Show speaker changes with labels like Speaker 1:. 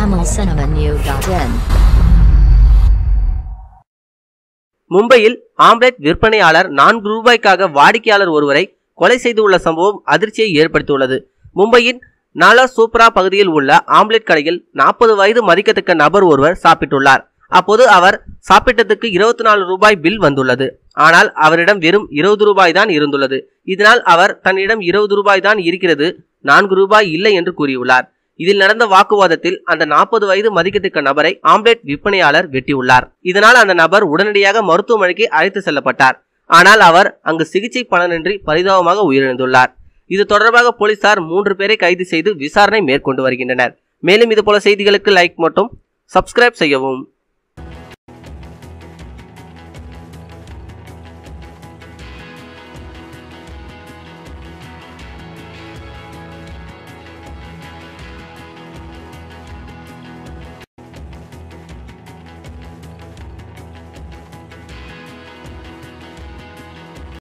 Speaker 1: tamilcinemanew.in
Speaker 2: மும்பையில் omelette விற்பனையாளர் நான்கு ரூபாய்க்காக வாடிக்கையாளர் ஒருவரை கொலை செய்துள்ள சம்பவம் அதிர்ச்சியை ஏற்படுத்தியுள்ளது மும்பையின் நாலா சூப்ரா பகுதியில் உள்ள ஆம்லெட் கடையில் நாற்பது வயது மதிக்கத்தக்க நபர் ஒருவர் சாப்பிட்டுள்ளார் அப்போது அவர் சாப்பிட்டதுக்கு இருபத்தி நாலு ரூபாய் பில் வந்துள்ளது ஆனால் அவரிடம் வெறும் இருபது ரூபாய் தான் இருந்துள்ளது இதனால் அவர் தன்னிடம் இருபது ரூபாய் தான் இருக்கிறது நான்கு ரூபாய் இல்லை என்று கூறியுள்ளார் இதில் நடந்த வாக்குவாதத்தில் அந்த நாற்பது வயது மதிக்கத்தக்க நபரை ஆம்லெட் விற்பனையாளர் வெட்டியுள்ளார் இதனால் அந்த நபர் உடனடியாக மருத்துவமனைக்கு அழைத்து செல்லப்பட்டார் ஆனால் அவர் அங்கு சிகிச்சை பலனின்றி பரிதாபமாக உயிரிழந்துள்ளார் இது தொடர்பாக போலீசார் மூன்று பேரை கைது செய்து விசாரணை மேற்கொண்டு வருகின்றனர் மேலும் இதுபோல செய்திகளுக்கு லைக் மற்றும் சப்ஸ்கிரைப் செய்யவும்